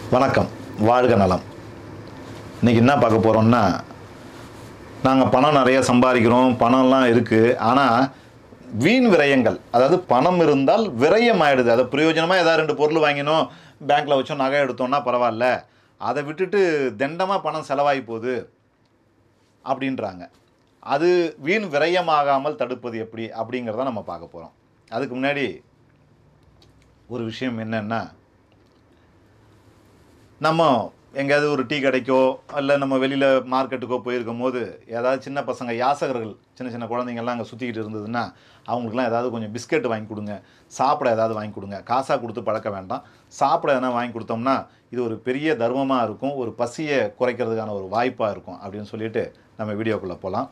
வணக்கம் வாழ்க நலம் இன்றைக்கி என்ன பார்க்க போகிறோம்னா நாங்கள் பணம் நிறைய சம்பாதிக்கிறோம் பணம்லாம் இருக்குது ஆனால் வீண் விரயங்கள் அதாவது பணம் இருந்தால் விரயம் ஆயிடுது அதை பிரயோஜனமாக ஏதாவது ரெண்டு பொருள் வாங்கினோம் பேங்க்கில் வச்சோம் நகை எடுத்தோம்னா பரவாயில்ல அதை விட்டுட்டு தண்டமாக பணம் செலவாகி போகுது அப்படின்றாங்க அது வீண் விரயமாகாமல் தடுப்பது எப்படி அப்படிங்கிறத நம்ம பார்க்க போகிறோம் அதுக்கு முன்னாடி ஒரு விஷயம் என்னென்னா நம்ம எங்கேயாவது ஒரு டீ கடைக்கோ இல்லை நம்ம வெளியில் மார்க்கெட்டுக்கோ போயிருக்கும் போது ஏதாவது சின்ன பசங்க யாசகர்கள் சின்ன சின்ன குழந்தைங்கள்லாம் அங்கே சுற்றிக்கிட்டு இருந்ததுன்னா அவங்களுக்குலாம் ஏதாவது கொஞ்சம் பிஸ்கெட் வாங்கி கொடுங்க சாப்பிட ஏதாவது வாங்கி கொடுங்க காசாக கொடுத்து பழக்க வேண்டாம் சாப்பிட எதனா வாங்கி கொடுத்தோம்னா இது ஒரு பெரிய தர்மமாக இருக்கும் ஒரு பசியை குறைக்கிறதுக்கான ஒரு வாய்ப்பாக இருக்கும் அப்படின்னு சொல்லிட்டு நம்ம வீடியோக்குள்ளே போகலாம்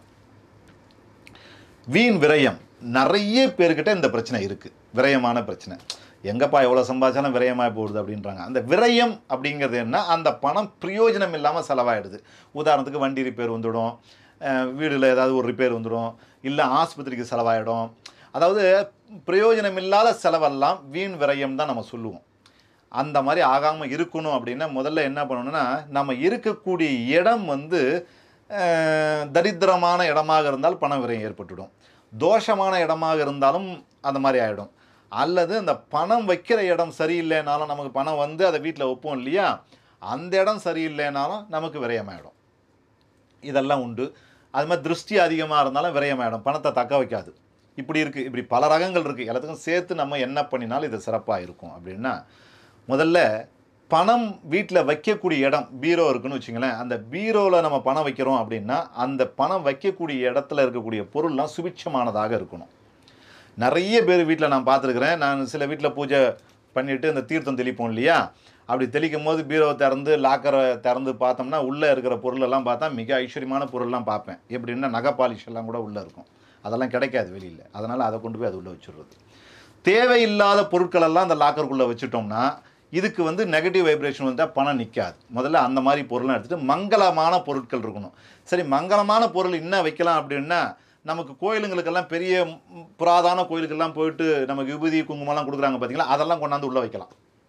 வீண் விரயம் நிறைய பேர்கிட்ட இந்த பிரச்சனை இருக்குது விரயமான பிரச்சனை எங்கப்பா எவ்வளோ சம்பாதிச்சாலும் விரயமாக போடுது அப்படின்றாங்க அந்த விரயம் அப்படிங்கிறது என்ன அந்த பணம் பிரயோஜனம் இல்லாமல் செலவாயிடுது உதாரணத்துக்கு வண்டி ரிப்பேர் வந்துடும் அஹ் வீடுல ஏதாவது ஒரு ரிப்பேர் வந்துடும் இல்லை ஆஸ்பத்திரிக்கு செலவாயிடும் அதாவது பிரயோஜனம் இல்லாத செலவெல்லாம் வீண் விரயம் தான் நம்ம சொல்லுவோம் அந்த மாதிரி ஆகாமல் இருக்கணும் அப்படின்னா முதல்ல என்ன பண்ணணும்னா நம்ம இருக்கக்கூடிய இடம் வந்து அஹ், தரித்திரமான இடமாக இருந்தால் பண விரயம் ஏற்பட்டுடும் தோஷமான இடமாக இருந்தாலும் அந்த மாதிரி ஆகிடும் அல்லது அந்த பணம் வைக்கிற இடம் சரியில்லைனாலும் நமக்கு பணம் வந்து அதை வீட்டில் வைப்போம் இல்லையா அந்த இடம் சரியில்லைனாலும் நமக்கு விரயமாயிடும் இதெல்லாம் உண்டு அது மாதிரி திருஷ்டி அதிகமாக இருந்தாலும் விரயமாயிடும் பணத்தை தக்க வைக்காது இப்படி இருக்குது இப்படி பல ரகங்கள் இருக்குது எல்லாத்துக்கும் சேர்த்து நம்ம என்ன பண்ணினாலும் இது சிறப்பாக இருக்கும் அப்படின்னா முதல்ல பணம் வீட்டில் வைக்கக்கூடிய இடம் பீரோ இருக்குன்னு வச்சுங்களேன் அந்த பீரோவில் நம்ம பணம் வைக்கிறோம் அப்படின்னா அந்த பணம் வைக்கக்கூடிய இடத்துல இருக்கக்கூடிய பொருள்லாம் சுபிட்சமானதாக இருக்கணும் நிறைய பேர் வீட்டில் நான் பார்த்துருக்குறேன் நான் சில வீட்டில் பூஜை பண்ணிவிட்டு இந்த தீர்த்தம் தெளிப்போம் இல்லையா அப்படி தெளிக்கும் போது பீரோவை திறந்து லாக்கரை திறந்து பார்த்தோம்னா உள்ளே இருக்கிற பொருளெல்லாம் பார்த்தா மிக ஐஸ்வர்யமான பொருள்லாம் பார்ப்பேன் எப்படின்னா நகை பாலிஷ் எல்லாம் கூட உள்ளே இருக்கும் அதெல்லாம் கிடைக்காது வெளியில் அதனால் அதை கொண்டு போய் அது உள்ளே வச்சுடுறது தேவையில்லாத பொருட்களெல்லாம் அந்த லாக்கருக்குள்ளே வச்சுட்டோம்னா இதுக்கு வந்து நெகட்டிவ் வைப்ரேஷன் வந்தால் பணம் நிற்காது முதல்ல அந்த மாதிரி பொருள்லாம் எடுத்துகிட்டு மங்களமான பொருட்கள் இருக்கணும் சரி மங்களமான பொருள் என்ன வைக்கலாம் அப்படின்னா நமக்கு கோயிலுங்களுக்கெல்லாம் பெரிய ம், புராதான கோயிலுக்கெல்லாம் போயிட்டு நமக்கு விபூதி குங்குமம்லாம் கொடுக்குறாங்க பார்த்தீங்களா அதெல்லாம் கொண்டாந்து உள்ளே வைக்கலாம்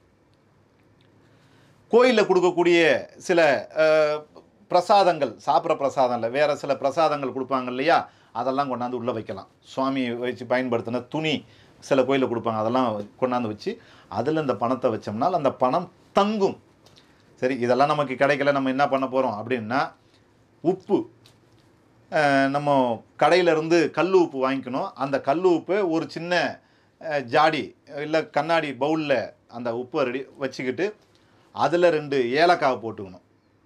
கோயிலில் கொடுக்கக்கூடிய சில அஹ், பிரசாதங்கள் சாப்பிட்ற பிரசாதம் இல்லை வேறு சில பிரசாதங்கள் கொடுப்பாங்க இல்லையா அதெல்லாம் கொண்டாந்து உள்ளே வைக்கலாம் சுவாமி வச்சு பயன்படுத்தின துணி சில கோயிலில் கொடுப்பாங்க அதெல்லாம் கொண்டாந்து வச்சு அதில் இந்த பணத்தை வச்சோம்னால் அந்த பணம் தங்கும் சரி இதெல்லாம் நமக்கு கிடைக்கல நம்ம என்ன பண்ண போகிறோம் அப்படின்னா உப்பு அஹ், நம்ம கடையிலேருந்து கல் உப்பு வாங்கிக்கணும் அந்த கல் உப்பு ஒரு சின்ன அஹ், ஜாடி இல்லை கண்ணாடி பவுலில் அந்த உப்பை ரெடி வச்சுக்கிட்டு அதில் ரெண்டு ஏலக்காய் போட்டுக்கணும்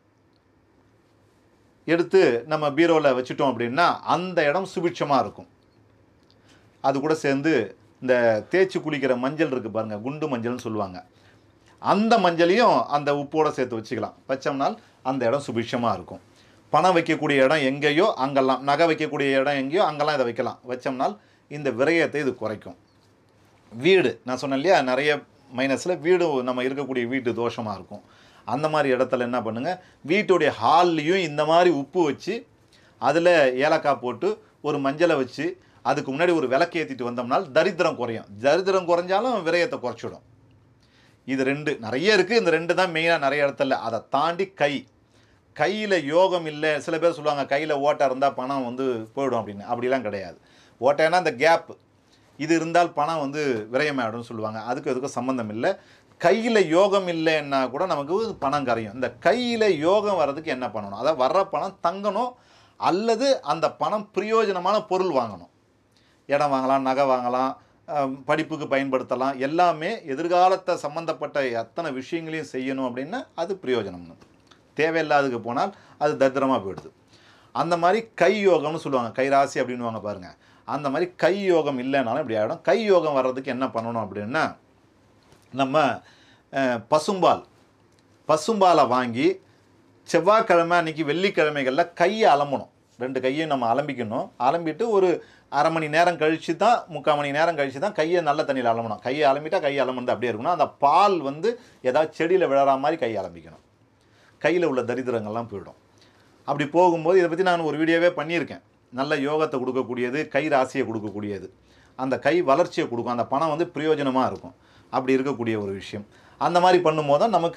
எடுத்து நம்ம பீரோவில் வச்சுட்டோம் அப்படின்னா அந்த இடம் சுபிட்சமாக இருக்கும் அது கூட சேர்ந்து இந்த தேய்ச்சி குளிக்கிற மஞ்சள் இருக்குது பாருங்கள் குண்டு மஞ்சள்னு சொல்லுவாங்க அந்த மஞ்சளையும் அந்த உப்போடு சேர்த்து வச்சுக்கலாம் வச்சோம்னால் அந்த இடம் சுபிட்சமாக இருக்கும் பணம் வைக்கக்கூடிய இடம் எங்கேயோ அங்கெல்லாம் நகை வைக்கக்கூடிய இடம் எங்கேயோ அங்கெல்லாம் இதை வைக்கலாம் வச்சோம்னால் இந்த விரயத்தை இது குறைக்கும் வீடு நான் சொன்னேன் இல்லையா நிறைய மைனஸில் வீடு நம்ம இருக்கக்கூடிய வீட்டு தோஷமாக இருக்கும் அந்த மாதிரி இடத்துல என்ன பண்ணுங்கள் வீட்டுடைய ஹால்லையும் இந்த மாதிரி உப்பு வச்சு அதில் ஏலக்காய் போட்டு ஒரு மஞ்சளை வச்சு அதுக்கு முன்னாடி ஒரு விளக்கு ஏற்றிட்டு வந்தோம்னால் தரித்திரம் குறையும் தரித்திரம் குறைஞ்சாலும் விரயத்தை குறைச்சிடும் இது ரெண்டு நிறைய இருக்குது இந்த ரெண்டு தான் மெயினாக நிறைய இடத்துல அதை தாண்டி கை கையில் யோகம் இல்லை சில பேர் சொல்லுவாங்க கையில் ஓட்டை இருந்தால் பணம் வந்து போயிடும் அப்படின்னு அப்படிலாம் கிடையாது ஓட்டைன்னா அந்த கேப் இது இருந்தால் பணம் வந்து விரயமாயிடும்னு சொல்லுவாங்க அதுக்கு எதுக்கும் சம்மந்தம் இல்லை கையில் யோகம் இல்லைன்னா கூட நமக்கு பணம் கரையும் இந்த கையில் யோகம் வர்றதுக்கு என்ன பண்ணணும் அதாவது வர்ற பணம் தங்கணும் அல்லது அந்த பணம் பிரயோஜனமான பொருள் வாங்கணும் இடம் வாங்கலாம் நகை வாங்கலாம் அஹ், படிப்புக்கு பயன்படுத்தலாம் எல்லாமே எதிர்காலத்தை சம்மந்தப்பட்ட எத்தனை விஷயங்களையும் செய்யணும் அப்படின்னா அது பிரயோஜனம்னு தேவையில்லாததுக்கு போனால் அது தத்திரமாக போயிடுது அந்த மாதிரி கை யோகம்னு சொல்லுவாங்க கைராசி அப்படின்னுவாங்க பாருங்கள் அந்த மாதிரி கை யோகம் இல்லைனாலும் இப்படி ஆகிடும் கை யோகம் வர்றதுக்கு என்ன பண்ணணும் அப்படின்னா நம்ம அஹ், பசும்பால் பசும்பாலை வாங்கி செவ்வாய்க்கிழமை அன்றைக்கி வெள்ளிக்கிழமைகளில் கையை அலம்பணும் ரெண்டு கையும் நம்ம அலம்பிக்கணும் அலம்பிட்டு ஒரு அரை மணி நேரம் கழித்து தான் முக்கால் மணி நேரம் கழித்து தான் கையை நல்ல தண்ணியில் அலம்பணும் கையை அலம்பிட்டா கையை அலம்புனது அப்படியே இருக்கணும் அந்த பால் வந்து ஏதாவது செடியில் விழற மாதிரி கையை அலம்பிக்கணும் கையில் உள்ள தரித்திரங்கள்லாம் போயிடும் அப்படி போகும்போது இதை பற்றி நான் ஒரு வீடியோவே பண்ணியிருக்கேன் நல்ல யோகத்தை கொடுக்கக்கூடியது கை ராசியை கொடுக்கக்கூடியது அந்த கை வளர்ச்சியை கொடுக்கும் அந்த பணம் வந்து பிரயோஜனமாக இருக்கும் அப்படி இருக்கக்கூடிய ஒரு விஷயம் அந்த மாதிரி பண்ணும்போது தான் நமக்கு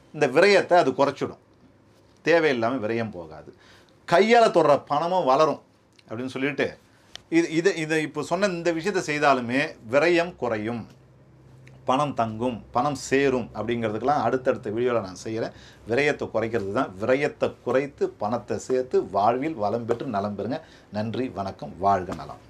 இந்த விரயத்தை அது குறைச்சிடும் தேவையில்லாமல் விரயம் போகாது கையால் தொடுற பணமும் வளரும் அப்படின்னு சொல்லிட்டு இது இதை இதை இப்போ சொன்ன இந்த விஷயத்தை செய்தாலுமே விரயம் குறையும் பணம் தங்கும் பணம் சேரும் அப்படிங்கிறதுக்கெல்லாம் அடுத்தடுத்த வீடியோவில் நான் செய்கிறேன் விரயத்தை குறைக்கிறது தான் விரயத்தை குறைத்து பணத்தை சேர்த்து வாழ்வில் வளம் பெற்று நலம் பெறுங்க நன்றி வணக்கம் வாழ்க நலம்